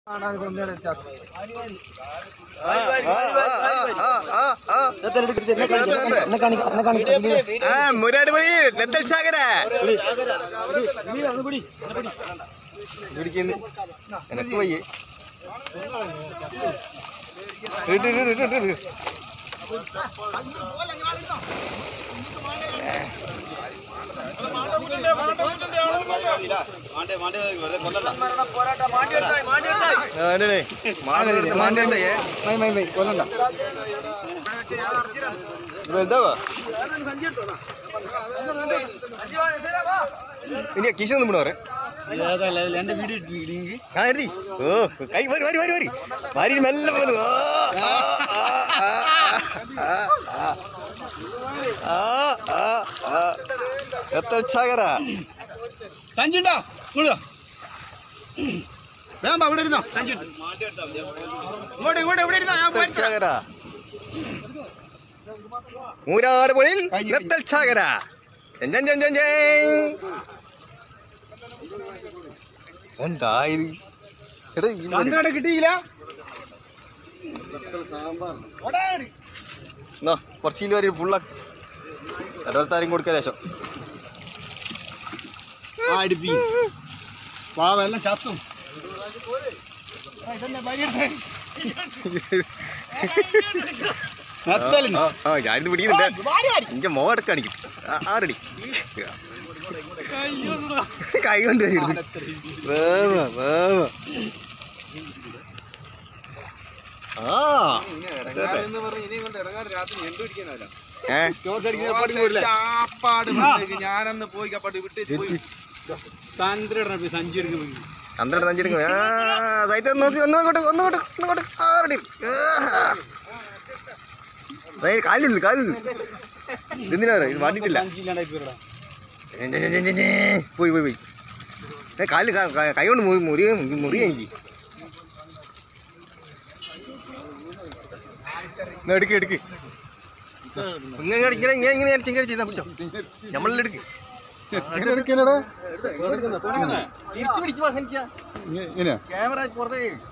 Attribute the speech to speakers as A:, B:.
A: ആ, ആ, ആ, ആ, ആ, ആ. ആ മുരാട് പണി നെത്തൽ സാഗര പിടിക്കുന്നു എനക്ക് വയ്യേ ഇട്ട് ഇട്ട് ഇട്ട് ഇട്ട് ഇട്ട്. ആ, ഉണ്ട്, ഉണ്ട്. മാണ്ടി എടുത്ത് മാണ്ടി ഉണ്ടേ ഇത് വലുതാവാ ഇനി കിശ ഒന്നും വിടാറ്
B: എന്റെ വീഡിയോ ഇട്ടില്ലെങ്കിൽ
A: ആ എഴുതി ഓ കൈ വരി വരി വരി വരി വരി മെല്ലെ പോന്നു ഓ, ആ, ആ, ആ, ആ, ആ, ആ, ആ. എത്ര ഉത്സാഹര
B: സഞ്ചിണ്ടോ ഇങ്ങോട്ട് വാ. വേഗം വാ, ഇവിടെ ഇരുന്നോ സഞ്ചി ഉണ്ട്. ഇങ്ങോട്ട് ഇങ്ങോട്ട് ഇവിടെ ഇരുന്നോ ഞാൻ പോയിട്ട്
A: ഉത്സാഹര മൂരാട് പൊളിൽ
B: കഴിഞ്ഞു,
A: നെത്തൽ സാഗര ജൻ ജൻ ജൻ ജൻ എന്താ ഇത് എടാ ഈ വരി-
B: ചന്ദ്രയുടെ കിട്ടിയില്ല ഓടാടി.
A: എന്നാ കുറച്ച് കിലോ വരെ ഫുള്ള ഇടവലത്താരും കൊടുക്കാൻ ശേഷം
B: ആ അടുപ്പി പാവെല്ലാം ചത്തും ആ, ഇതെന്നെ പരിയെടുത്തേ. നത്തല്.
A: ആ, ആ ഞാനിത് പിടിക്കുന്നുണ്ട്
B: വാരി വാരി.
A: എനിക്ക് മോ എടുക്കാണിക്കും ആറടി കൈ കൊണ്ട് വരും വേവ വേവ ആ കേട്ടെ. ഏ
C: ഞാനന്ന് പോയി കപ്പാട് വിട്ട് പോയി
B: ചന്ദ്രയുടെ സഞ്ചി എടുക്കാൻ
A: പന്ത്രണ്ട് അഞ്ചെടുക്കും ആ സൈറ്റ് ഒന്ന് നോക്കി ഒന്ന് അങ്ങോട്ട് ഒന്ന് അങ്ങോട്ട് ഒന്ന് അങ്ങോട്ട് ആറടി കാലുള്ളു കാലുള്ളു ഇതെന്തിനാ പറയാ? ഇത് വാടിയിട്ടില്ല ഞെ, ഞെ, ഞെ, ഞെ, ഞെ. പോയി പോയി പോയി ഏ കാല് ക- ക- കൈ കൊണ്ട് മുറി മുറിയ മുറിയ എനിക്ക് എന്നാ എടുക്ക് എടുക്ക് ഇങ്ങനെ ഇങ്ങനെ ഇങ്ങനെ ഇങ്ങനെ ഇങ്ങനെ ഇങ്ങനെ ഇങ്ങനെ ചെയ്താ പിടിച്ചോ നമ്മളെടുക്ക്
B: എടുക്കാനടാ
A: തിരിച്ചു പിടിക്കുവാ
B: ഇങ്ങനെ
A: ക്യാമറ പുറത്തേ